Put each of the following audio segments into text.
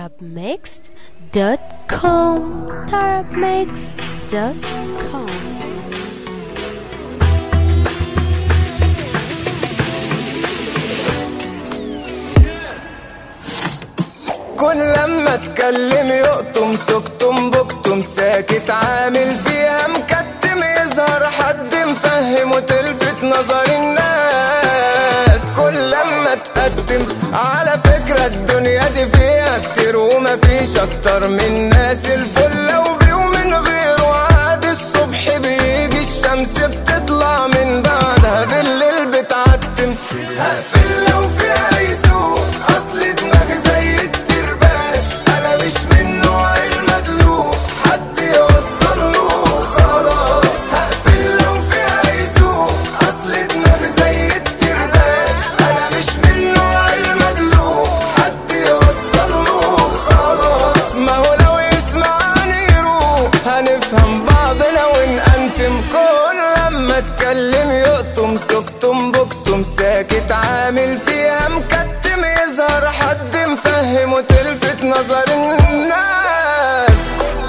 tarabmixed.com tarabmixed.com كل لما اتكلم يقطم سكتم بكتم ساكت عامل فيها مكتم يظهر حد مفهم وتلفت نظر الناس كل لما اتقدم على فكرة الدنيا دي فيها كتير ومفيش اكتر من ناس الفل لو بيوم من غيره عاد الصبح بيجي الشمس بتطلع من بعدها بالليل بتعتم هقفل لو فيها يسوق اصل دماغي زي الترباس انا مش من نوع المدلوق حد يوصل له خلاص هقفل لو فيها يسوق اصل دماغي زي الترباس انا مش من نوع المدلوق حد يوصل له خلاص ما هو لو يسمعني يروح هنفهم بعضنا ونأنتم كل لما اتكلم يقطم سكتم بكتم ساكت عامل فيها مكتم يظهر حد مفهم وتلفت نظر الناس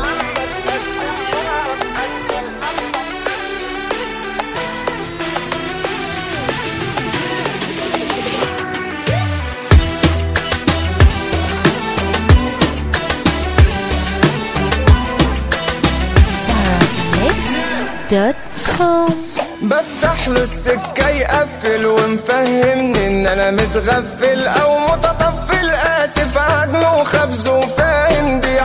tarabmixed.com بفتح له السكة يقفل ومفهمني ان انا متغفل او متطفل اسف عجنه وخبزه وفاهم دي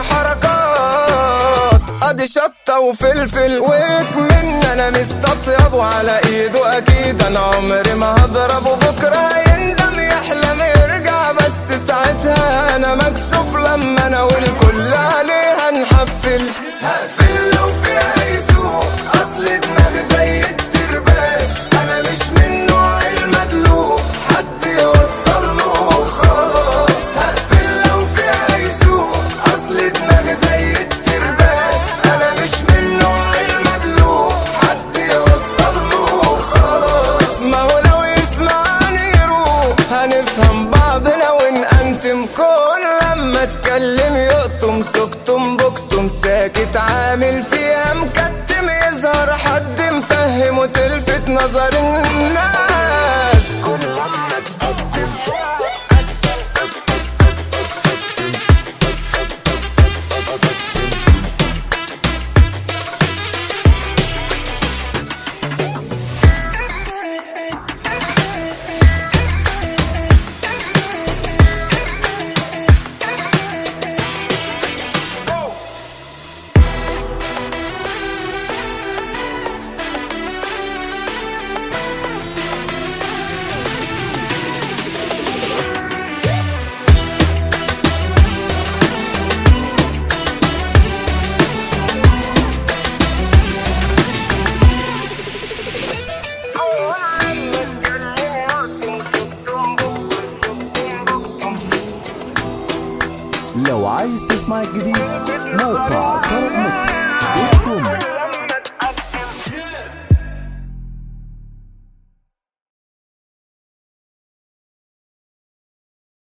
حركات ادي شطة وفلفل وكمن انا مستطيب وعلى ايده اكيد انا عمري ما هضربه بكرة يندم يحلم يرجع بس ساعتها انا مكسوف لما انا والكل عليها نحفل هقفل لو فيها يسوق اصل دماغي زي الترباس انا مش من نوع المدلوق حد يوصل له خلاص هقفل لو فيها يسوق اصل دماغي زي الترباس انا مش من نوع المدلوق حد يوصل له خلاص ما هو لو يسمعني يروح هنفهم بعضنا ونأنتم كل لما اتكلم يقطم سكتم بكتم ساكت عامل فيها مكتم يظهر حد مفهم وتلفت نظر الناس كل لما اتقدم لو عايز تسمع الجديد موقع طرب ميكس دوت كوم